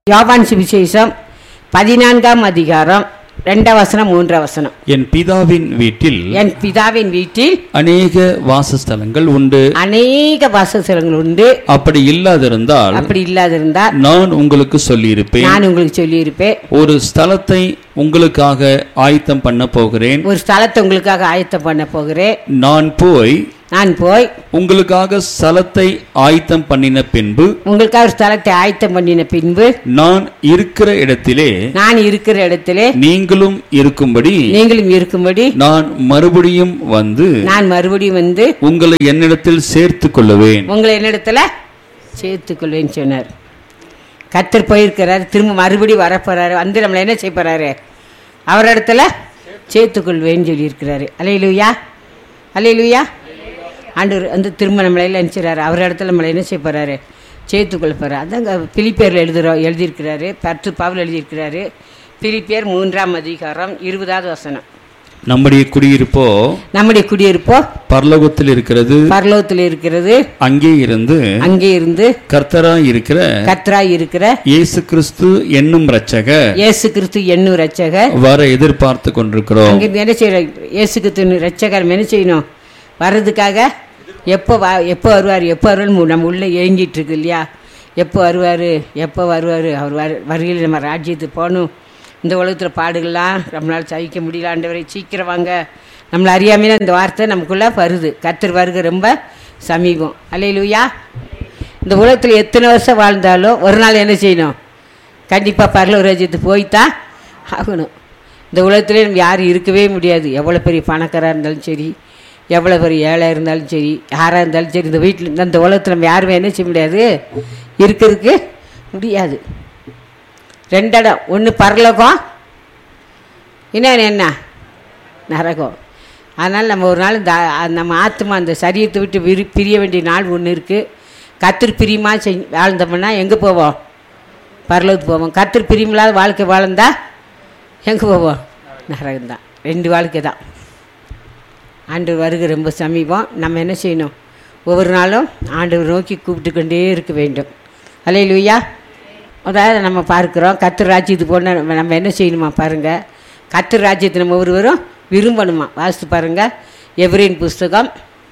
யோவான் சுவிசேஷம் பதினான்காம் அதிகாரம் ரெண்டாம் வசனம் மூன்றாம் வசனம் என் பிதாவின் வீட்டில் என் பிதாவின் வீட்டில் அநேக வாசஸ்தலங்கள் உண்டு அநேக வாசஸ்தலங்கள் உண்டு அப்படி இல்லாதிருந்தால் அப்படி இல்லாதிருந்தால் நான் உங்களுக்கு சொல்லியிருப்பேன் நான் உங்களுக்கு சொல்லியிருப்பேன் ஒரு ஸ்தலத்தை உங்களுக்காக ஆயத்தம் பண்ண போகிறேன் ஒரு ஸ்தலத்தை உங்களுக்காக ஆயத்தம் பண்ண போகிறேன் நான் போய் நான் போய் உங்களுக்காக ஸ்தலத்தை ஆயத்தம் பண்ணின பின்பு உங்களுக்காக ஒரு ஸ்தலத்தை ஆயத்தம் பண்ணின பின்பு நான் இருக்கிற இடத்திலே நான் இருக்கிற இடத்திலே நீங்களும் இருக்கும்படி நீங்களும் இருக்கும்படி நான் மறுபடியும் வந்து நான் மறுபடியும் வந்து உங்களை என்னிடத்தில் சேர்த்துக் கொள்ளுவேன் உங்களை என்னிடத்துல சேர்த்துக்கொள்வேன்னு சொன்னார் கத்தர் போயிருக்கிறாரு திரும்ப மறுபடியும் வரப்போறாரு வந்து நம்மளை என்ன செய்ய போறாரு அவர் இடத்துல சேர்த்துக்கொள்வேன்னு சொல்லியிருக்கிறாரு அலையிலுயா அலையிலுயா ஆண்டவர் வந்து திரும்ப நம்மளை எல்லாம் நினச்சிறாரு அவர் இடத்துல நம்மளை என்ன செய்ய போறாரு சேர்த்துக்கொள்ள போகிறார் அதாங்க பிலிப்பேரில் எழுதுகிறோம் எழுதியிருக்கிறாரு பத்து பாவில் எழுதியிருக்கிறாரு பிலிப்பியர் மூன்றாம் அதிகாரம் இருபதாவது வசனம் நம்முடைய குடியிருப்போ நம்முடைய குடியிருப்போ பரலோகத்தில் இருக்கிறது பரலோகத்தில் இருக்கிறது அங்கே இருந்து அங்கே இருந்து கர்த்தராய் இருக்கிற கத்ராய் இருக்கிற இயேசு கிறிஸ்து என்னும் இரட்சகர் இயேசு கிறிஸ்து என்னும் ரட்சகர் வர எதிர்பார்த்து கொண்டிருக்கிறோம் அங்கே என்ன செய்யற இயேசு கிறிஸ்து ரட்சகர் என்ன செய்யணும் வர்றதுக்காக எப்போ வா எப்போ வருவார் எப்போ வருவார் நம்ம உள்ளே ஏங்கிட்டு இருக்கு இல்லையா எப்போ வருவார் எப்போ வருவார் அவர் வரு வருகையில் நம்ம ராஜ்யத்துக்கு போகணும் இந்த உலகத்தில் பாடுகள்லாம் நம்மளால் சகிக்க முடியல ஆண்டவரை சீக்கிரம் வாங்க நம்மளை அறியாமையில இந்த வார்த்தை நமக்குள்ளே வருது கத்தர் வருகை ரொம்ப சமீபம் அல்லையிலுயா இந்த உலகத்தில் எத்தனை வருஷம் வாழ்ந்தாலும் ஒரு நாள் என்ன செய்யணும் கண்டிப்பாக பரலூர் ராஜ்யத்துக்கு போய்த்தான் ஆகணும் இந்த உலகத்திலே நம்ம யாரும் இருக்கவே முடியாது எவ்வளோ பெரிய பணக்காராக இருந்தாலும் சரி எவ்வளோ பெரிய ஏழை இருந்தாலும் சரி யாராக இருந்தாலும் சரி இந்த வீட்டில் இந்த உலகத்தில் நம்ம யாருமே என்ன செய்ய முடியாது இருக்கிறதுக்கு முடியாது ரெண்டு இடம் ஒன்று பரலோகம் இன்னொன்று என்ன நரகம் அதனால் நம்ம ஒரு நாள் இந்த ஆ- நம்ம ஆத்மா அந்த சரீரத்தை விட்டு விரி பிரிய வேண்டிய நாள் ஒன்று இருக்குது கத்திரி பிரியமாக செய் வாழ்ந்தோம்னா எங்கே போவோம் பரலோகத்துக்கு போவோம் கத்திரி பிரியமில்லாத வாழ்க்கை வாழ்ந்தா எங்கே போவோம் நரகம்தான் ரெண்டு வாழ்க்கை தான் ஆண்டவர் வருகை ரொம்ப சமீபம் நம்ம என்ன செய்யணும் ஒவ்வொரு நாளும் ஆண்டவர் நோக்கி கூப்பிட்டு கொண்டே இருக்க வேண்டும் அலே லூயா அதாவது நம்ம பார்க்குறோம் கத்திர ராஜ்யத்துக்கு போனால் நம்ம நம்ம என்ன செய்யணுமா பாருங்கள் கத்திர ராஜ்யத்தை நம்ம ஒருவரும் விரும்பணுமா வாசித்து பாருங்கள் எவரின் புஸ்தகம்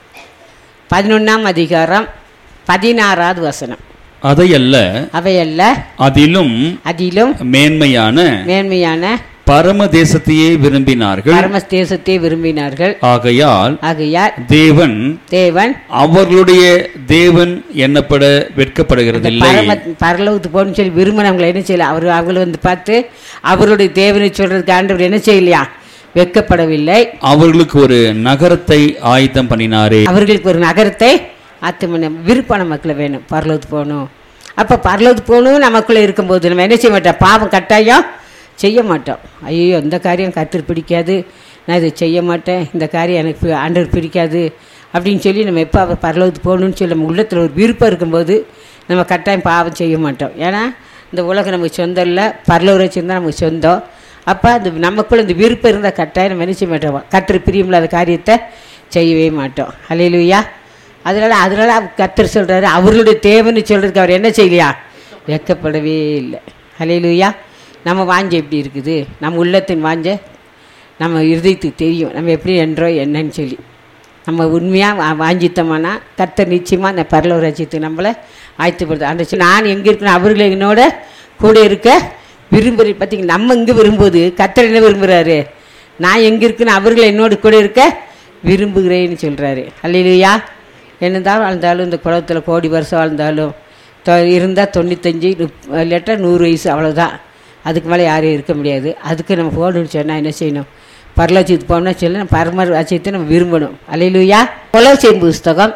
பதினொன்றாம் அதிகாரம் பதினாறாவது வசனம் அதையல்ல அவையல்ல அதிலும் அதிலும் மேன்மையான மேன்மையான பரம தேசத்தையே விரும்பினார்கள் பரம தேசத்தை விரும்பினார்கள் ஆகையால் ஆகையால் தேவன் தேவன் அவர்களுடைய தேவன் எண்ணப்பட வெட்கப்படுகிறதில்லை பரம பரலோகத்துக்கு போகணும்னு சொல்லி விரும்பினவங்களை என்ன செய்யல அவர் அவங்களை வந்து பார்த்து அவருடைய தேவனை சொல்றதுக்கு ஆண்டவர் என்ன செய்யலையா வெட்கப்படவில்லை அவர்களுக்கு ஒரு நகரத்தை ஆயத்தம் பண்ணினாரே அவர்களுக்கு ஒரு நகரத்தை ஆத்தமன விருப்பம் நமக்குள்ள வேணும் பரலோகத்துக்கு போகணும் அப்போ பரலோகத்துக்கு போகணும் நமக்குள்ளே இருக்கும்போது நம்ம என்ன செய்ய மாட்டோம் பாவம் கட்டாயம் செய்ய மாட்டோம் ஐயோ இந்த காரியம் கத்தர் பிடிக்காது நான் இதை செய்ய மாட்டேன் இந்த காரியம் எனக்கு பி- ஆண்டவர் பிடிக்காது அப்படின்னு சொல்லி நம்ம எப்போ அவர் பரலோகத்துக்கு போகணும்னு சொல்லி நம்ம உள்ளத்தில் ஒரு விருப்பம் இருக்கும்போது நம்ம கட்டாயம் பாவம் செய்ய மாட்டோம் ஏன்னா இந்த உலகம் நமக்கு சொந்தம் இல்லை பரலோக வச்சுருந்தா நமக்கு சொந்தம் அப்போ அந்த நமக்குள்ள இந்த விருப்பம் இருந்தால் கட்டாயம் நம்ம என்ன செய்ய மாட்டோம் கத்தர் பிரியமில்லாத காரியத்தை செய்யவே மாட்டோம் அல்லையிலுயா அதனால அதனால கத்தர் சொல்றாரு அவர்களுடைய தேவன்னு சொல்றதுக்கு அவர் என்ன செய்யலையா வெட்கப்படவே இல்லை ஹalleluya நம்ம வாஞ்ச எப்படி இருக்குது நம்ம உள்ளத்தின் வாஞ்ச நம்ம இருதயத்துக்கு தெரியும் நம்ம எப்படி என்றோ என்னன்னு சொல்லி நம்ம உண்மையாக வாஞ்சித்தோம்னா கர்த்தர் நிச்சயமாக அந்த பரலோக ராஜ்யத்துக்கு நம்மளை ஆயத்தப்படுது அந்த சொல்லி நான் எங்கே இருக்கணும் அவர்கள் என்னோட கூட இருக்க விரும்புகிற பார்த்தீங்க நம்ம இங்கே விரும்புவது கர்த்தர் என்ன விரும்புகிறாரு நான் எங்கே இருக்குன்னு அவர்கள் என்னோட கூட இருக்க விரும்புகிறேன்னு சொல்கிறாரு அல்லையா என்னதான் வாழ்ந்தாலும் இந்த குளத்தில் கோடி வருஷம் வாழ்ந்தாலும் இருந்தால் தொண்ணூத்தஞ்சு நுப் இல்லாட்டா நூறு வயசு அவ்வளோதான் அதுக்கு மேலே யாரும் இருக்க முடியாது அதுக்கு நம்ம போகணும்னு சொன்னால் என்ன செய்யணும் பரலட்சத்துக்கு போகணும்னா சொல்லி நம்ம பரம ராஜ்யத்தை நம்ம விரும்பணும் அலையிலுயா கொலோசியன் புஸ்தகம்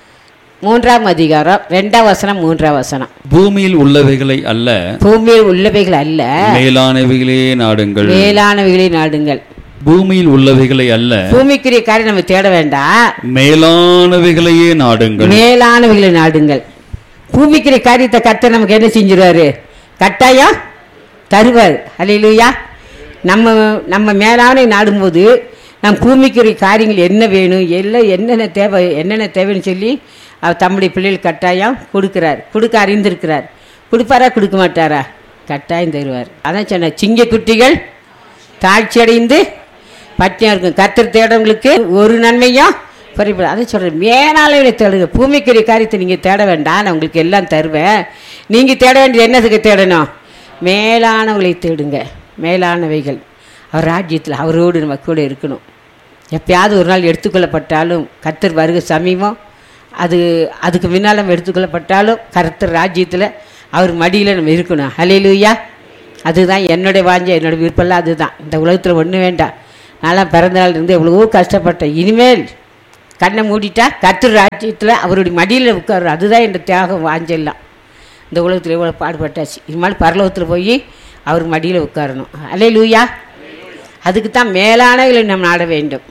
மூன்றாம் அதிகாரம் ரெண்டாம் வசனம் மூன்றாம் வசனம் பூமியில் உள்ளவைகளை அல்ல பூமியில் உள்ளவைகள் அல்ல மேலானவைகளே நாடுங்கள் மேலானவைகளை நாடுங்கள் பூமியில் உள்ளவைகளை அல்ல பூமிக்குரிய காரியம் நம்ம தேட வேண்டாம் மேலானவைகளையே நாடுங்கள் மேலானவைகளை நாடுங்கள் பூமிக்குரிய காரியத்தை கத்த நமக்கு என்ன செஞ்சிருவாரு கட்டாயம் தருவார் அல்லையிலுயா நம்ம நம்ம மேலான நாடும்போது நம் பூமிக்குரிய காரியங்கள் என்ன வேணும் எல்லாம் என்னென்ன தேவை என்னென்ன தேவைன்னு சொல்லி அவர் தம்முடைய பிள்ளைகள் கட்டாயம் கொடுக்கிறார் கொடுக்க அறிந்திருக்கிறார் கொடுப்பாரா கொடுக்க மாட்டாரா கட்டாயம் தருவார் அதான் சொன்ன சிங்க குட்டிகள் தாழ்ச்சி அடைந்து பட்டியம் இருக்கும் கத்தர் தேடவங்களுக்கு ஒரு நன்மையும் குறைபடும் அதை சொல்கிறேன் மேலாளர்களை தேடுங்க பூமிக்குரிய காரியத்தை நீங்கள் தேட வேண்டாம் நான் உங்களுக்கு எல்லாம் தருவேன் நீங்கள் தேட வேண்டியது என்னதுக்கு தேடணும் மேலானவங்களை தேடுங்க மேலானவைகள் அவர் ராஜ்யத்தில் அவரோடு நம்ம கூட இருக்கணும் எப்பயாவது ஒரு நாள் எடுத்துக்கொள்ளப்பட்டாலும் கர்த்தர் வருக சமீபம் அது அதுக்கு முன்னால் நம்ம எடுத்துக்கொள்ளப்பட்டாலும் கர்த்தர் ராஜ்யத்தில் அவர் மடியில் நம்ம இருக்கணும் ஹலேலூயா அதுதான் என்னுடைய வாஞ்ச என்னோட விருப்பம்லாம் அதுதான் இந்த உலகத்தில் ஒன்றும் வேண்டாம் நான்லாம் பிறந்த நாள் இருந்து எவ்வளவோ கஷ்டப்பட்டேன் இனிமேல் கண்ணை மூடிட்டா கர்த்தர் ராஜ்யத்தில் அவருடைய மடியில் உட்காரு அதுதான் என் தியாகம் வாஞ்செல்லாம் இந்த உலகத்தில் எவ்வளோ பாடுபட்டாச்சு இனிமேல் பரலோகத்தில் போய் அவர் மடியில் உட்காரணும் அலே லூயா அதுக்கு தான் மேலானவர்களை நாம் நாட வேண்டும்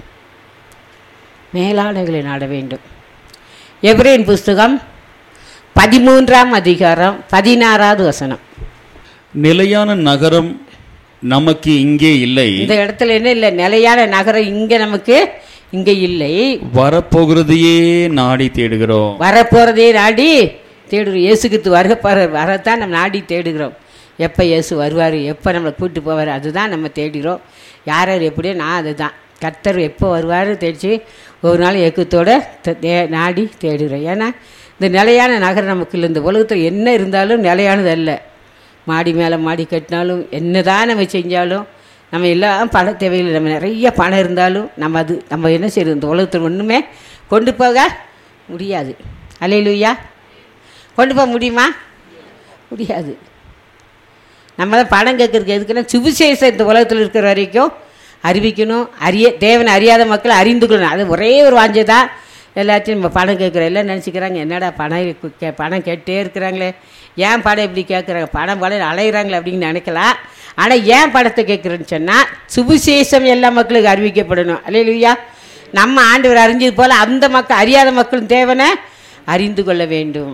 மேலானவர்களை நாட வேண்டும் எப்ரேன் புஸ்தகம் பதிமூன்றாம் அதிகாரம் பதினாறாவது வசனம் நிலையான நகரம் நமக்கு இங்கே இல்லை இந்த இடத்துல என்ன இல்லை நிலையான நகரம் இங்கே நமக்கு இங்கே இல்லை வரப்போகிறதையே நாடி தேடுகிறோம் வரப்போகிறதே நாடி தேடுறோம் இயேசுக்கு வருக போகிற வரத்தான் நம்ம நாடி தேடுகிறோம் எப்போ இயேசு வருவார் எப்போ நம்மளை கூப்பிட்டு போவார் அதுதான் நம்ம தேடுகிறோம் யார் யார் எப்படியோ நான் அதுதான் கர்த்தர் எப்போ வருவார் தேடிச்சு ஒரு நாள் ஏக்கத்தோட தே- தே- நாடி தேடுகிறோம் ஏன்னா இந்த நிலையான நகரம் நமக்கு இல்லை இந்த உலகத்தில் என்ன இருந்தாலும் நிலையானது அல்ல மாடி மேலே மாடி கட்டினாலும் என்ன தான் நம்ம செஞ்சாலும் நம்ம எல்லாம் பண தேவையில் நம்ம நிறைய பணம் இருந்தாலும் நம்ம அது நம்ம என்ன செய்யறது இந்த உலகத்தில் ஒன்றுமே கொண்டு போக முடியாது அலையிலுயா கொண்டு போக முடியுமா முடியாது நம்ம தான் பணம் கேட்கறதுக்கு எதுக்குன்னா சுவிசேஷம் இந்த உலகத்தில் இருக்கிற வரைக்கும் அறிவிக்கணும் அறிய தேவனை அறியாத மக்கள் அறிந்து கொள்ளணும் அது ஒரே ஒரு வாஞ்சை தான் எல்லாத்தையும் நம்ம பணம் கேட்குறோம் எல்லாம் நினச்சிக்கிறாங்க என்னடா பணம் கு- கே பணம் கேட்டே இருக்கிறாங்களே ஏன் படம் இப்படி கேட்குறாங்க பணம் படம் அலையிறாங்களே அப்படின்னு நினைக்கலாம் ஆனால் ஏன் படத்தை கேட்குறேன்னு சொன்னால் சுவிசேஷம் எல்லா மக்களுக்கு அறிவிக்கப்படணும் அல்லையா நம்ம ஆண்டவர் அறிஞ்சது போல் அந்த மக்கள் அறியாத மக்களும் தேவனை அறிந்து கொள்ள வேண்டும்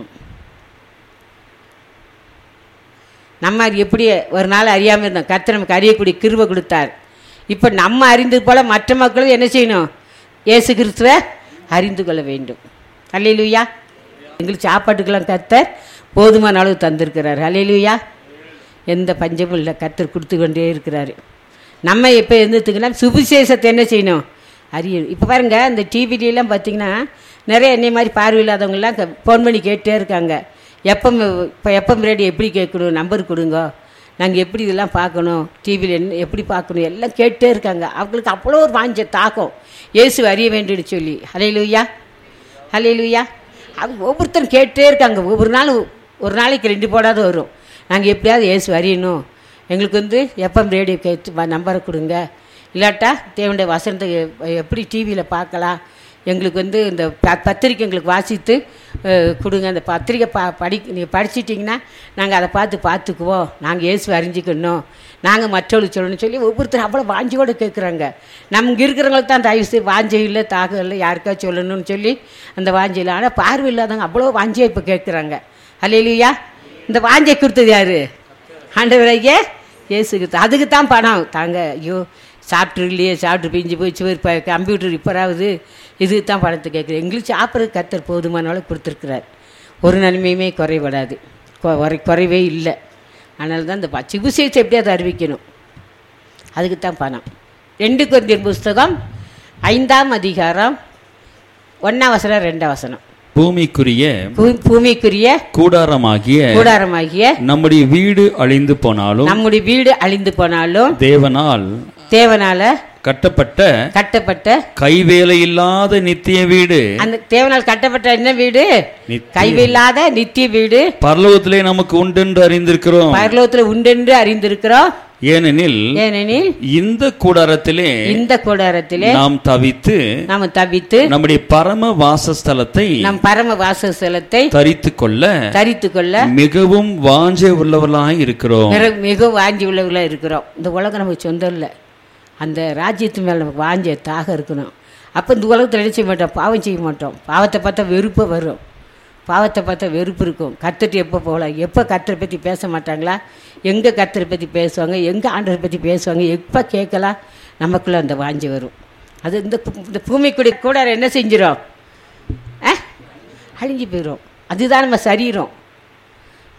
நம்ம அது எப்படி ஒரு நாள் அறியாமல் இருந்தோம் கர்த்தர் நமக்கு அறியக்கூடிய கிருபை கொடுத்தார் இப்போ நம்ம அறிந்தது போல் மற்ற மக்களும் என்ன செய்யணும் இயேசு கிறிஸ்துவை அறிந்து கொள்ள வேண்டும் அல்லையிலுயா எங்களுக்கு சாப்பாட்டுக்கெல்லாம் கர்த்தர் போதுமான அளவு தந்திருக்கிறார் அல்லையிலுயா எந்த பஞ்சமும் இல்லை கர்த்தர் கொடுத்து கொண்டே இருக்கிறாரு நம்ம இப்போ இருந்ததுக்குன்னா சுவிசேஷத்தை என்ன செய்யணும் அறியணும் இப்போ பாருங்க இந்த டிவிலாம் பார்த்தீங்கன்னா நிறைய என்னை மாதிரி பார்வையில்லாதவங்கலாம் ஃபோன் பண்ணி கேட்டே இருக்காங்க எப்பம் இப்போ எப்பம் ரேடியோ எப்படி கேட்கணும் நம்பர் கொடுங்க நாங்கள் எப்படி இதெல்லாம் பார்க்கணும் டிவியில் என்ன எப்படி பார்க்கணும் எல்லாம் கேட்டே இருக்காங்க அவங்களுக்கு அவ்வளோ ஒரு வாஞ்ச தாக்கம் இயேசு அறிய வேண்டும்னு சொல்லி ஹலையிலுயா ஹலையிலுயா அவங்க ஒவ்வொருத்தரும் கேட்டே இருக்காங்க ஒவ்வொரு நாள் ஒரு நாளைக்கு ரெண்டு போடாத வரும் நாங்கள் எப்படியாவது இயேசு அறியணும் எங்களுக்கு வந்து எஃப்எம் ரேடியோ கேட்டு நம்பரை கொடுங்க இல்லாட்டா தேவனுடைய வசனத்தை எ- எப்படி டிவியில் பார்க்கலாம் எங்களுக்கு வந்து இந்த ப பத்திரிக்கை எங்களுக்கு வாசித்து அஹ், கொடுங்க அந்த பத்திரிக்கை ப படி நீங்கள் படிச்சிட்டிங்கன்னா நாங்கள் அதை பார்த்து பார்த்துக்குவோம் நாங்கள் இயேசு அறிஞ்சிக்கணும் நாங்கள் மற்றவங்களுக்கு சொல்லணும்னு சொல்லி ஒவ்வொருத்தரும் அவ்வளோ வாஞ்சியோடு கேட்குறாங்க நமக்கு இருக்கிறவங்களுக்கு தான் தயவு செய்து வாஞ்சை இல்லை தாகம் இல்லை யாருக்கா சொல்லணும்னு சொல்லி அந்த வாஞ்சையில் ஆனால் பார்வை இல்லாதவங்க அவ்வளோ வாஞ்சியாக இப்போ கேட்குறாங்க அல்லையா இந்த வாஞ்சை கொடுத்தது யாரு ஆண்டவரையே இயேசுக்கு அதுக்கு தான் பணம் தாங்க ஐயோ சாப்பிட்ரு இல்லையே சாப்பிட்டு பிஞ்சு போய் சுவர் இப்போ கம்ப்யூட்டர் ரிப்பேராகுது இதுக்கு தான் பணத்தை கேட்குறேன் எங்களுக்கு சாப்பிட்றது கத்தர் போதுமான அளவு கொடுத்துருக்குறார் ஒரு நன்மையுமே குறைபடாது கொ- குறை குறைவே இல்லை அதனால தான் இந்த ப- சிகிச்சை எப்படியாவது அறிவிக்கணும் அதுக்கு தான் பணம் ரெண்டு கொரிந்தியர் புஸ்தகம் ஐந்தாம் அதிகாரம் ஒன்றாம் வசனம் ரெண்டாம் வசனம் பூமிக்குரிய பூ- பூமிக்குரிய கூடாரமாகிய கூடாரமாகிய நம்முடைய வீடு அழிந்து போனாலும் நம்முடைய வீடு அழிந்து போனாலும் தேவனால் தேவனால கட்டப்பட்ட கட்டப்பட்ட கைவேலை இல்லாத நித்திய வீடு அந்த தேவனால் கட்டப்பட்ட என்ன வீடு நித்திய கைவில்லாத நித்திய வீடு பரலோகத்திலே நமக்கு உண்டென்று அறிந்திருக்கிறோம் பரலோகத்தில் உண்டென்று அறிந்திருக்கிறோம் ஏனெனில் ஏனெனில் இந்த கூடாரத்திலே இந்த கூடாரத்திலே நாம் தவித்து நாம் தவித்து நம்முடைய பரம வாசஸ்தலத்தை நம் பரம வாசஸ்தலத்தை தரித்து கொள்ள தரித்து கொள்ள மிகவும் வாஞ்சை உள்ளவர்களாய் இருக்கிறோம் மிக மிக வாஞ்சி உள்ளவர்களாக இருக்கிறோம் இந்த உலகம் நமக்கு சொந்தம் இல்லை அந்த ராஜ்யத்து மேலே நமக்கு வாஞ்ச தாகம் இருக்கணும் அப்போ இந்த உலகத்தில் என்ன செய்ய மாட்டோம் பாவம் செய்ய மாட்டோம் பாவத்தை பார்த்தா வெறுப்பு வரும் பாவத்தை பார்த்தா வெறுப்பு இருக்கும் கத்துட்டு எப்போ போகலாம் எப்போ கத்தரை பற்றி பேச மாட்டாங்களா எங்கே கத்தரை பற்றி பேசுவாங்க எங்கே ஆண்டரை பற்றி பேசுவாங்க எப்போ கேட்கலாம் நமக்குள்ளே அந்த வாஞ்சி வரும் அது இந்த பூ- இந்த பூமிக்குடி கூட என்ன செஞ்சிடும் ஆ அழிஞ்சு போயிடும் அதுதான் நம்ம சரீரம்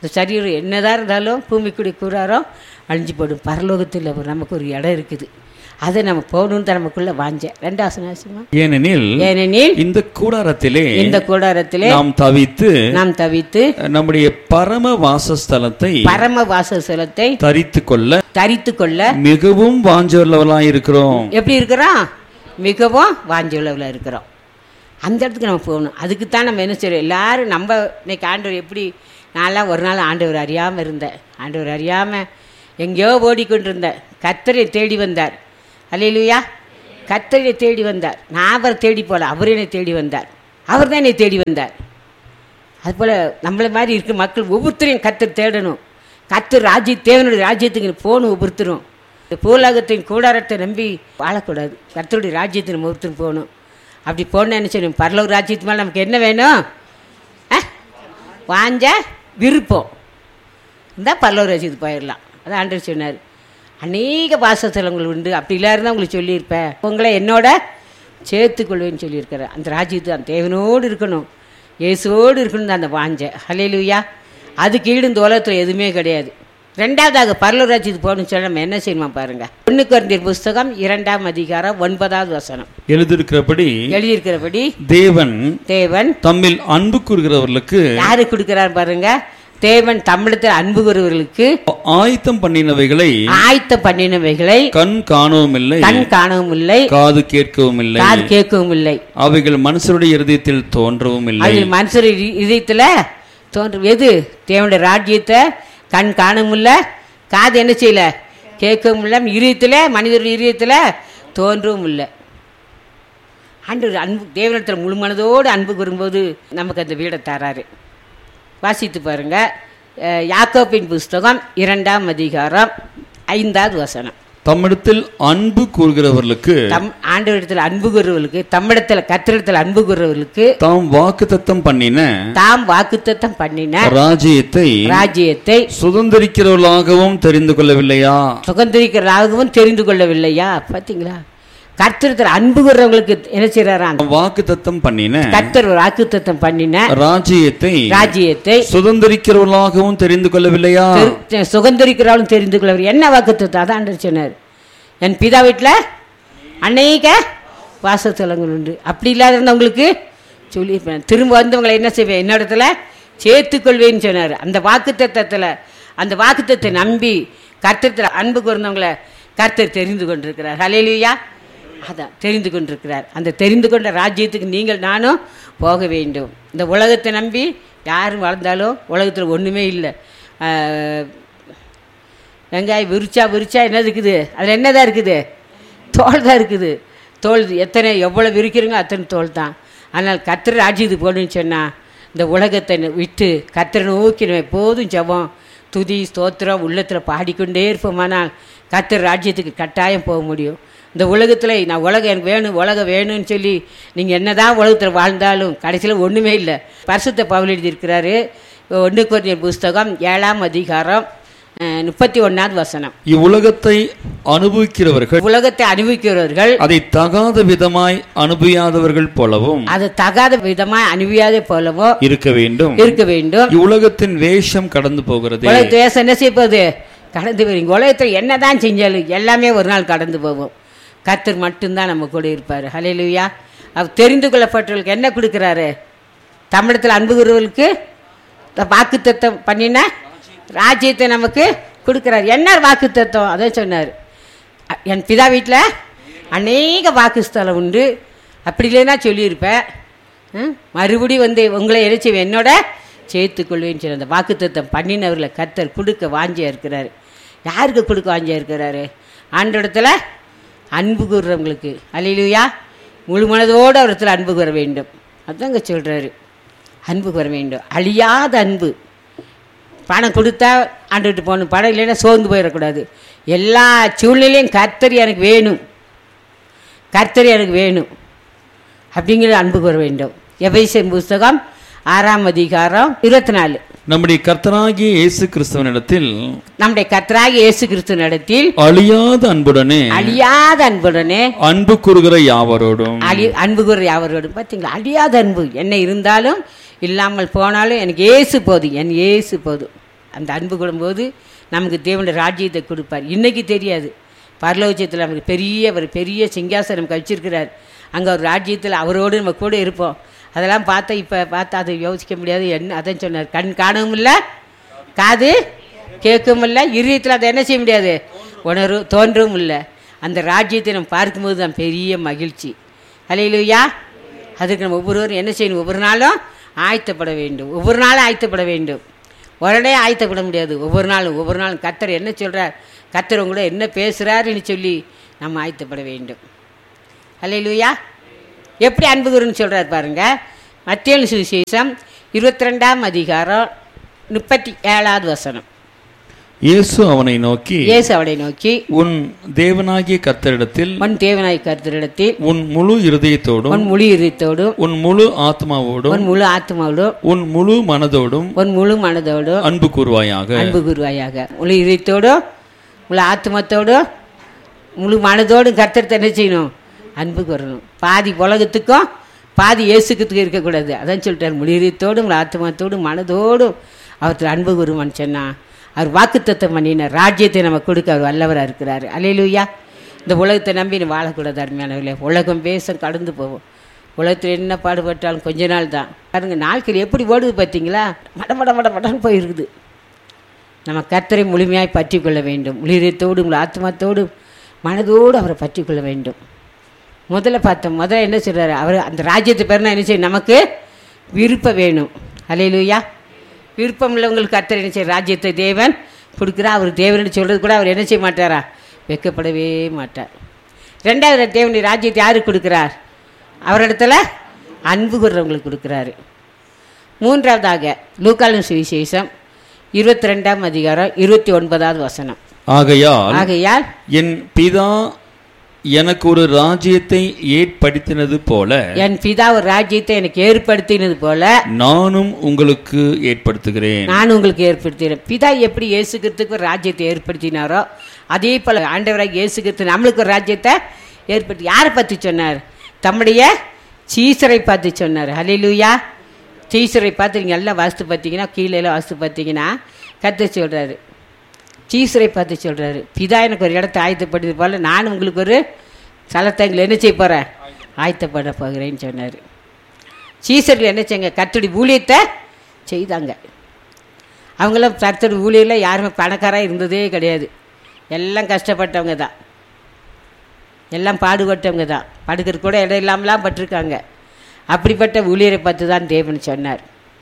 இந்த சரீரம் என்னதான் இருந்தாலும் பூமிக்குடி கூறாரோ அழிஞ்சு போடும் பரலோகத்தில் ஒரு நமக்கு ஒரு இடம் இருக்குது அதை நம்ம போகணுன்னு தான் நமக்குள்ள வாஞ்சேன் ரெண்டாவது நாசமா ஏனெனில் ஏனெனில் இந்த கூடாரத்திலே இந்த கூடாரத்திலே நாம் தவித்து நாம் தவித்து நம்முடைய பரம வாசஸ்தலத்தை பரம வாசஸ்தலத்தை தரித்து கொள்ள தரித்து கொள்ள மிகவும் வாஞ்சவர்களாய் இருக்கிறோம் எப்படி இருக்கிறோம் மிகவும் வாஞ்சுள்ளவில் இருக்கிறோம் அந்த இடத்துக்கு நம்ம போகணும் அதுக்கு தான் நம்ம என்ன செய்யறோம் எல்லாரும் நம்ம இன்னைக்கு ஆண்டவர் எப்படி நான்லாம் ஒரு நாள் ஆண்டவர் அறியாமல் இருந்தேன் ஆண்டவர் அறியாமல் எங்கேயோ ஓடிக்கொண்டிருந்தேன் கத்தரை தேடி வந்தார் அல்லையிலுயா கத்தரை தேடி வந்தார் நான் அவரை தேடி போல அவர் என்னை தேடி வந்தார் அவர் தான் என்னை தேடி வந்தார் அதுபோல் நம்மள மாதிரி இருக்க மக்கள் ஒவ்வொருத்தரையும் கத்தர் தேடணும் கத்தர் ராஜ்ய தேவனுடைய ராஜ்யத்துக்கு போகணும் ஒவ்வொருத்தரும் இந்த பூலகத்தின் கூடாரத்தை நம்பி வாழக்கூடாது கர்த்தருடைய ராஜ்யத்தை நம்ம ஒருத்தரும் போகணும் அப்படி போன என்ன செய்யணும் பரலோக ராஜ்யத்து மேலே நமக்கு என்ன வேணும் ஆ? வாஞ்ச விருப்பம் இருந்தால் பரலோக ராஜ்யத்துக்கு போயிடலாம் அதான் ஆண்டவர் சொன்னார் அநேக வாசஸ்தலங்கள் உண்டு அப்படி இல்லாருந்தா உங்களுக்கு சொல்லியிருப்பேன் உங்களை என்னோட சேர்த்துக்கொள்வேன்னு சொல்லியிருக்கிறேன் அந்த ராஜ்யத்து அந்த தேவனோடு இருக்கணும் இயேசுவோடு இருக்கணும் தான் அந்த வாஞ்ச ஹலேலுயா அதுக்கு ஈடு இந்த உலகத்தில் எதுவுமே கிடையாது ரெண்டாவதாக பரலூர் ராஜ்யத்துக்கு போகணும்னு சொல்லி நம்ம என்ன செய்யணுமா பாருங்க ஒன்று குறைந்தர் புஸ்தகம் இரண்டாம் அதிகாரம் ஒன்பதாவது வசனம் எழுதியிருக்கிறபடி எழுதியிருக்கிறபடி தேவன் தேவன் தம்மில் அன்பு கூறுகிறவர்களுக்கு யாரு கொடுக்கிறார் பாருங்க தேவன் தமிழத்தில் அன்பு கூறுவர்களுக்கு ஆயத்தம் பண்ணினவைகளை ஆயத்த பண்ணினவைகளை கண் காணவும் இல்லை கண் காணவும் இல்லை காது கேட்கவும் இல்லை காது கேட்கவும் இல்லை அவைகள் மனுஷருடைய இருதயத்தில் தோன்றவும் இல்லை அதில் மனுஷர் இ- இதயத்துல தோன்றும் எது தேவனுடைய ராஜ்யத்தை கண் காணவும் இல்லை காது என்ன செய்யல கேட்கவும் இல்லை இதயத்தில் மனிதருடைய இதயத்தில் தோன்றவும் இல்லை ஆண்டவர் அன்பு தேவனிடத்தில் முழு மனதோடு அன்பு கூறும்போது நமக்கு அந்த வீடை தராரு வாசித்து பாருங்க அஹ், யாக்கோபின் புஸ்தகம் இரண்டாம் அதிகாரம் ஐந்தாவது வசனம் தம்மிடத்தில் அன்பு கூறுகிறவர்களுக்கு தம் ஆண்டவரிடத்தில் அன்பு கூறுவர்களுக்கு தம்மிடத்தில் கத்திரிடத்தில் அன்பு கூறுவர்களுக்கு தாம் வாக்குத்தத்தம் பண்ணின தாம் வாக்குத்தத்தம் பண்ணின ராஜ்யத்தை ராஜ்யத்தை சுதந்திரிக்கிறவர்களாகவும் தெரிந்து கொள்ளவில்லையா சுதந்திரிக்கிறதாகவும் தெரிந்து கொள்ளவில்லையா பார்த்தீங்களா கர்த்தர் அன்பு கூறுறவங்களுக்கு என்ன செய்யறாராம் வாக்குத்தத்தம் பண்ணின கர்த்தர் ஒரு வாக்குத்தத்தம் பண்ணின ராஜ்யத்தை ராஜ்யத்தை சுதந்திரிக்கிறவர்களாகவும் தெரிந்து கொள்ளவில்லையா தெரி- சுதந்திரிக்கிறவளும் தெரிந்து கொள்ளவர் என்ன வாக்குத்தத்தம் அதான் ஆண்டவர் சொன்னார் என் பிதா வீட்டில் அநேக வாசத்தலங்கள் உண்டு அப்படி இல்லாத இருந்தவங்களுக்கு சொல்லியிருப்பேன் திரும்ப வந்தவங்களை என்ன செய்வேன் என்னிடத்துல சேர்த்துக்கொள்வேன்னு சொன்னார் அந்த வாக்குத்தத்தத்தில் அந்த வாக்குத்தத்தை நம்பி கர்த்தத்தில் அன்பு கூர்ந்தவங்களை கர்த்தர் தெரிந்து கொண்டிருக்கிறார் ஹலேலுயா அதான் தெரிந்து கொண்டிருக்கிறார் அந்த தெரிந்து கொண்ட ராஜ்யத்துக்கு நீங்கள் நானும் போக வேண்டும் இந்த உலகத்தை நம்பி யாரும் வளர்ந்தாலும் உலகத்தில் ஒன்றுமே இல்லை வெங்காயம் விரிச்சா விரிச்சா என்ன இருக்குது அதில் என்னதான் இருக்குது தோல் தான் இருக்குது தோல் எத்தனை எவ்வளோ விரிக்கிறீங்க அத்தனை தோல் தான் ஆனால் கத்திர ராஜ்யத்துக்கு போகணும்னு சொன்னால் இந்த உலகத்தை விட்டு கத்திர நோக்கி நம்ம எப்போதும் ஜெபம் துதி ஸ்தோத்திரம் உள்ளத்தில் பாடிக்கொண்டே இருப்போமானால் கத்திர ராஜ்யத்துக்கு கட்டாயம் போக முடியும் இந்த உலகத்தில் நான் உலகம் எனக்கு வேணும் உலகம் வேணும்னு சொல்லி நீங்கள் என்னதான் உலகத்தில் வாழ்ந்தாலும் கடைசியில் ஒன்றுமே இல்லை பரிசுத்த பவுல் எழுதியிருக்கிறாரு ஒன்று குறைஞ்ச புஸ்தகம் ஏழாம் அதிகாரம் அஹ், முப்பத்தி ஒன்றாவது வசனம் இவ்வுலகத்தை அனுபவிக்கிறவர்கள் உலகத்தை அனுபவிக்கிறவர்கள் அதை தகாத விதமாய் அனுபவியாதவர்கள் போலவும் அது தகாத விதமாய் அனுபவியாதே போலவோ இருக்க வேண்டும் இருக்க வேண்டும் இவ்வுலகத்தின் வேஷம் கடந்து போகிறது உலக தேசம் என்ன செய்ய போகுது கடந்து போறீங்க உலகத்தில் என்னதான் செஞ்சாலும் எல்லாமே ஒரு நாள் கடந்து போகும் கர்த்தர் மட்டும்தான் நம்ம கூட இருப்பார் ஹalleluya அவர் தெரிந்து கொள்ளப்பட்டவர்களுக்கு என்ன கொடுக்குறாரு தமிழத்தில் அன்புகிறவர்களுக்கு வாக்குத்தத்தம் பண்ணின ராஜ்யத்தை நமக்கு கொடுக்குறாரு என்ன வாக்குத்தத்தம் அதான் சொன்னார் அ- என் பிதா வீட்டில் அநேக வாக்குஸ்தலம் உண்டு அப்படி இல்லைன்னா சொல்லியிருப்பேன் ம்? மறுபடியும் வந்து உங்களை என்ன செய்வேன் என்னோட சேர்த்துக்கொள்வேன்னு சொல்லி அந்த வாக்குத்தத்தம் பண்ணினவர்களை கர்த்தர் கொடுக்க வாஞ்சியாக இருக்கிறாரு யாருக்கு கொடுக்க வாஞ்சியாக இருக்கிறாரு ஆண்டோடத்தில் அன்பு கூறுறவங்களுக்கு அல்லையிலுயா முழு மனதோடு அவரத்தில் அன்பு கூற வேண்டும் அதாங்க சொல்கிறாரு அன்பு கூற வேண்டும் அழியாத அன்பு பணம் கொடுத்தா ஆண்டுகிட்டு போகணும் பணம் இல்லைன்னா சோர்ந்து போயிடக்கூடாது எல்லா சூழ்நிலையும் கர்த்தர் எனக்கு வேணும் கர்த்தர் எனக்கு வேணும் அப்படிங்கிறது அன்பு கூற வேண்டும் எபேசியன் புஸ்தகம் ஆறாம் அதிகாரம் இருபத்தி நாலு நம்முடைய கர்த்தராகிய இயேசு கிறிஸ்துவனிடத்தில் நம்முடைய கர்த்தராகிய இயேசு கிறிஸ்து நடத்தில் அழியாத அன்புடனே அழியாத அன்புடனே அன்பு கூறுகிற யாவரோடும் அழி அன்பு கூற யாவரோடும் பார்த்தீங்களா அழியாத அன்பு என்ன இருந்தாலும் இல்லாமல் போனாலும் எனக்கு ஏசு போதும் என் ஏசு போதும் அந்த அன்பு கொள்ளும்போது நமக்கு தேவனுடைய ராஜ்யத்தை கொடுப்பார் இன்னைக்கு தெரியாது பரலோச்சத்தில் நமக்கு பெரிய ஒரு பெரிய சிங்காசனம் நமக்கு வச்சிருக்கிறார் அங்கே ஒரு ராஜ்யத்தில் அவரோடு நம்ம கூட இருப்போம் அதெல்லாம் பார்த்தா இப்போ பார்த்தா அதை யோசிக்க முடியாது என்ன அதான் சொன்னார் கண் காணவும் இல்லை காது கேட்கவும் இல்லை இருதயத்தில் அதை என்ன செய்ய முடியாது உணர்வு தோன்றவும் இல்லை அந்த ராஜ்யத்தை நம்ம பார்க்கும்போது தான் பெரிய மகிழ்ச்சி அலையிலுயா அதுக்கு நம்ம ஒவ்வொருவரும் என்ன செய்யணும் ஒவ்வொரு நாளும் ஆயத்தப்பட வேண்டும் ஒவ்வொரு நாளும் ஆயத்தப்பட வேண்டும் உடனே ஆயத்தப்பட முடியாது ஒவ்வொரு நாளும் ஒவ்வொரு நாளும் கத்தர் என்ன சொல்கிறார் கத்தர் உங்களோட என்ன பேசுகிறாருன்னு சொல்லி நம்ம ஆயத்தப்பட வேண்டும் அல்லையிலுயா எப்படி அன்பு குருன்னு சொல்கிறார் பாருங்க மத்திய சுவிசேஷம் இருபத்தி ரெண்டாம் அதிகாரம் முப்பத்தி ஏழாவது வசனம் இயேசு அவனை நோக்கி இயேசு அவனை நோக்கி உன் தேவனாகிய கர்த்தரிடத்தில் உன் தேவனாய் கருத்தரிடத்தில் உன் முழு இருதயத்தோடும் உன் முழு இருத்தோடும் உன் முழு ஆத்மாவோடும் உன் முழு ஆத்மாவோடும் உன் முழு மனதோடும் உன் முழு மனதோடும் அன்பு கூறுவாயாக அன்பு குருவாயாக முழு இதயத்தோடும் முழு ஆத்மத்தோடும் முழு மனதோடும் கர்த்தர் என்ன செய்யணும் அன்பு கூறணும் பாதி உலகத்துக்கும் பாதி இயேசுக்கு இருக்கக்கூடாது அதான் சொல்லிட்டார் முழு இதயத்தோடும் முழு ஆத்மத்தோடும் மனதோடும் அவர்கிட்ட அன்பு குருவான்னு சொன்னா அவர் வாக்குத்தத்தம் பண்ணினார் ராஜ்யத்தை நம்ம கொடுக்க அவர் வல்லவராக இருக்கிறார் அலையிலுயா இந்த உலகத்தை நம்பி நீ வாழக்கூடாது அருமையானவர்களே உலகம் பேச கடந்து போவோம் உலகத்தில் என்ன பாடுபட்டாலும் கொஞ்ச நாள் தான் பாருங்க நாட்கள் எப்படி ஓடுது பார்த்தீங்களா மட மட மட மடன்னு போயிருக்குது நம்ம கர்த்தரை முழுமையாய் பற்றி கொள்ள வேண்டும் உளிரியத்தோடு உங்கள் ஆத்மாத்தோடு மனதோடு அவரை பற்றி கொள்ள வேண்டும் முதல்ல பார்த்தோம் முதல்ல என்ன சொல்கிறாரு அவர் அந்த ராஜ்யத்தை பேர்னா என்ன செய்யும் நமக்கு விருப்பம் வேணும் அலையிலுயா விருப்பம் உள்ளவங்களுக்கு கர்த்தர் என்ன செய்ய ராஜ்யத்தை தேவன் கொடுக்குறா அவர் தேவன் சொல்கிறது கூட அவர் என்ன செய்ய மாட்டாரா வெக்கப்படவே மாட்டார் ரெண்டாவது தேவனுடைய ராஜ்யத்தை யாருக்கு கொடுக்குறார் அவரிடத்துல அன்பு கூறுறவங்களுக்கு கொடுக்குறாரு மூன்றாவதாக லூக்காலின் சுவிசேஷம் இருபத்தி ரெண்டாம் அதிகாரம் இருபத்தி ஒன்பதாவது வசனம் ஆகையால் ஆகையால் என் பிதா எனக்கு ஒரு ராஜ்யத்தை ஏற்படுத்தினது போல என் பிதா ஒரு ராஜ்யத்தை எனக்கு ஏற்படுத்தினது போல நானும் உங்களுக்கு ஏற்படுத்துகிறேன் நான் உங்களுக்கு ஏற்படுத்தினேன் பிதா எப்படி இயேசுக்கிறதுக்கு ஒரு ராஜ்யத்தை ஏற்படுத்தினாரோ அதே போல ஆண்டவராக இயேசுக்கிறது நம்மளுக்கு ஒரு ராஜ்யத்தை ஏற்படுத்தி யாரை பற்றி சொன்னார் தம்முடைய சீசரை பார்த்து சொன்னார் ஹலிலூயா சீசரை பார்த்து நீங்கள் எல்லாம் வாஸ்து பார்த்தீங்கன்னா கீழே எல்லாம் வாஸ்து பார்த்தீங்கன்னா கற்று சொல்கிறாரு சீசரை பார்த்து சொல்கிறாரு பிதா எனக்கு ஒரு இடத்த ஆயத்தப்படுது போல் நான் உங்களுக்கு ஒரு ஸ்தலத்தை என்ன செய்ய போகிறேன் ஆயத்தப்பட போகிறேன்னு சொன்னார் சீசர்கள் என்ன செய்யுங்க கத்துடி ஊழியத்தை செய்தாங்க அவங்களாம் கர்த்தர் ஊழியில் யாருமே பணக்காராக இருந்ததே கிடையாது எல்லாம் கஷ்டப்பட்டவங்க தான் எல்லாம் பாடுபட்டவங்க தான் படுக்கிற கூட இடம் இல்லாமலாம் பட்டிருக்காங்க அப்படிப்பட்ட ஊழியரை பார்த்து தான் தேவன் சொன்னார்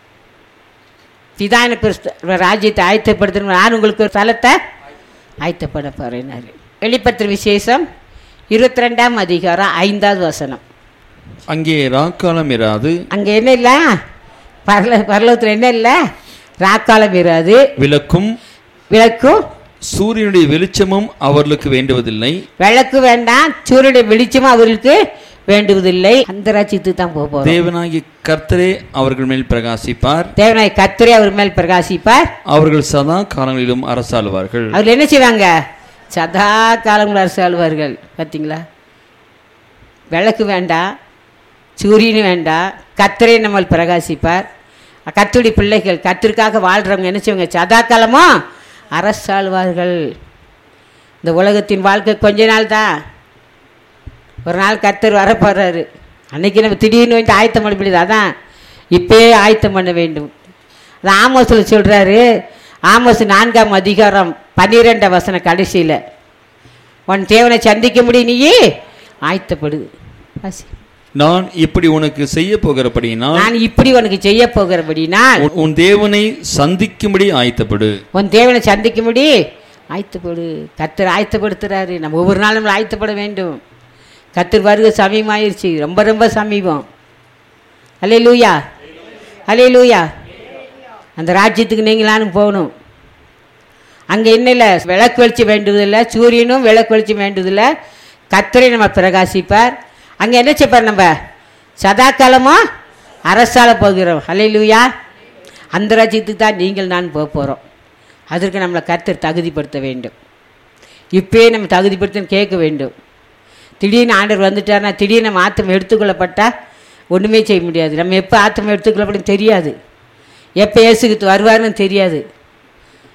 பிதா எனக்கு ஒரு ஸ்த- ஒரு ராஜ்யத்தை ஆயத்தப்படுத்தணும் நான் உங்களுக்கு ஒரு ஸ்தலத்தை ஆயத்தப்பட போகிறேன்னாரு வெளிப்பத்திர விசேஷம் இருபத்தி ரெண்டாம் அதிகாரம் ஐந்தாவது வசனம் அங்கே ராக்காலம் இராது அங்கே என்ன இல்லை பரல பரலோகத்தில் என்ன இல்லை ராக்காலம் இராது விளக்கும் விளக்கும் சூரியனுடைய வெளிச்சமும் அவர்களுக்கு வேண்டுவதில்லை விளக்கு வேண்டாம் சூரியனுடைய வெளிச்சமும் அவர்களுக்கு வேண்டுவதில்லை அந்த ராஜ்யத்துக்கு தான் போக போகிறோம் தேவனாகிய கர்த்தரே அவர்கள் மேல் பிரகாசிப்பார் தேவனாய் கத்திரை அவர் மேல் பிரகாசிப்பார் அவர்கள் சதா காலங்களிலும் அரசாளுவார்கள் அவர் என்ன செய்வாங்க சதா காலம் அரசு ஆளுவார்கள் பார்த்தீங்களா விளக்கு வேண்டாம் சூரியன் வேண்டாம் கத்திரை நம்ம பிரகாசிப்பார் கத்துடி பிள்ளைகள் கத்திற்காக வாழ்கிறவங்க என்ன செய்வாங்க சதா காலமும் அரசாளுவார்கள் இந்த உலகத்தின் வாழ்க்கை கொஞ்ச நாள் தான் ஒரு நாள் கத்தர் வரப்போறாரு அன்னைக்கு நம்ம திடீர்னு வந்து ஆயத்தம் பண்ண முடியாது அதான் இப்பயே ஆயத்தம் பண்ண வேண்டும் அது ஆமோஸில் சொல்கிறாரு ஆமோஸ் நான்காம் அதிகாரம் பன்னிரெண்டாம் வசனம் கடைசியில் உன் தேவனை சந்திக்க முடியும் நீயே ஆயத்தப்படுது வாசி. நான் இப்படி உனக்கு செய்ய போகிறபடியினால் நான் இப்படி உனக்கு செய்ய போகிறபடினால் உன்- உன் தேவனை சந்திக்கும்படி ஆயத்தப்படு உன் தேவனை சந்திக்க முடி ஆயத்தப்படு கத்தர் ஆயத்தப்படுத்துறாரு நம்ம ஒவ்வொரு நாளும் நம்மளை ஆயத்தப்பட வேண்டும் கத்தர் வருக சமீபமாயிருச்சு ரொம்ப ரொம்ப சமீபம் அலே லூயா அலே லூயா அந்த ராஜ்யத்துக்கு நீங்களானும் போகணும் அங்கே என்ன இல்லை விளக்கு வெளிச்சம் வேண்டுவதில்லை சூரியனும் விளக்கு வெளிச்சம் வேண்டுவதில்லை கத்தரை நம்ம பிரகாசிப்பார் அங்கே என்ன செய்ப்பார் நம்ம சதா காலமும் அரசால போகிறோம் அலே லூயா அந்த ராஜ்யத்துக்கு தான் நீங்கள் நான் போக போகிறோம் அதற்கு நம்மளை கர்த்தர் தகுதிப்படுத்த வேண்டும் இப்பயே நம்ம தகுதிப்படுத்தன்னு கேட்க வேண்டும் திடீர்னு ஆண்டவர் வந்துட்டார்னா திடீர்னு நம்ம ஆத்தம் எடுத்துக்கொள்ளப்பட்டா ஒன்றுமே செய்ய முடியாது நம்ம எப்போ ஆத்தம் எடுத்துக்கொள்ளப்படும் தெரியாது எப்போ இயேசுக்கு வருவார்னு தெரியாது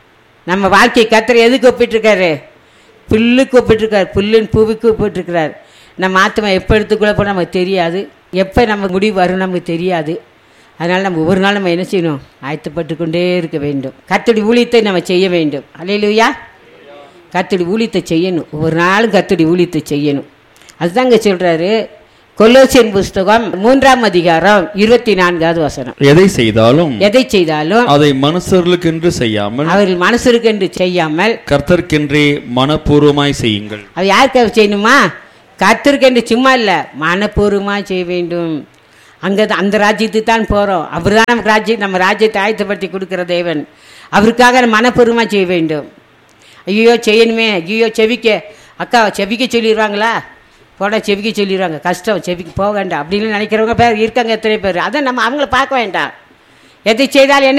நம்ம வாழ்க்கை கத்தரை எதுக்கு ஒப்பிட்டிருக்காரு புல்லுக்கு ஒப்பிட்டிருக்காரு புல்லுன்னு பூவுக்கு ஒப்பிட்டிருக்கிறார் நம்ம ஆத்மா எப்போ எடுத்துக்குள்ள போனால் நமக்கு தெரியாது எப்போ நம்ம முடிவு வரும் நமக்கு தெரியாது அதனால் நம்ம ஒவ்வொரு நாள் நம்ம என்ன செய்யணும் ஆயத்தப்பட்டு கொண்டே இருக்க வேண்டும் கத்தடி ஊழியத்தை நம்ம செய்ய வேண்டும் அலையிலுயா கத்தடி ஊழியத்தை செய்யணும் ஒவ்வொரு நாளும் கத்தடி ஊழியத்தை செய்யணும் அதுதாங்க சொல்கிறாரு கொல்லோசியன் புஸ்தகம் மூன்றாம் அதிகாரம் இருபத்தி நான்காவது வசனம் எதை செய்தாலும் எதை செய்தாலும் அதை மனுஷர்களுக்கென்று செய்யாமல் அவர்கள் மனசுக்கென்று செய்யாமல் கர்த்தர்க்கென்றே மனப்பூர்வமாய் செய்யுங்கள் அது யாருக்காக செய்யணுமா கத்திருக்கேன் சும்மா இல்லை மனப்பூர்வமாக செய்ய வேண்டும் அங்கே அந்த ராஜ்யத்துக்கு தான் போகிறோம் அவர் தான் நமக்கு ராஜ்யம் நம்ம ராஜ்யத்தை ஆயத்தப்படுத்தி கொடுக்குற தேவன் அவருக்காக நம்ம மனப்பூர்வமாக செய்ய வேண்டும் ஐயோ செய்யணுமே ஐயோ செவிக்க அக்கா செவிக்க சொல்லிடுவாங்களா போட செவிக்க சொல்லிடுவாங்க கஷ்டம் செவிக்கு போக வேண்டாம் அப்படின்னு நினைக்கிறவங்க பேர் இருக்காங்க எத்தனை பேர் அதை நம்ம அவங்கள பார்க்க வேண்டாம் எதை செய்தால் என்ன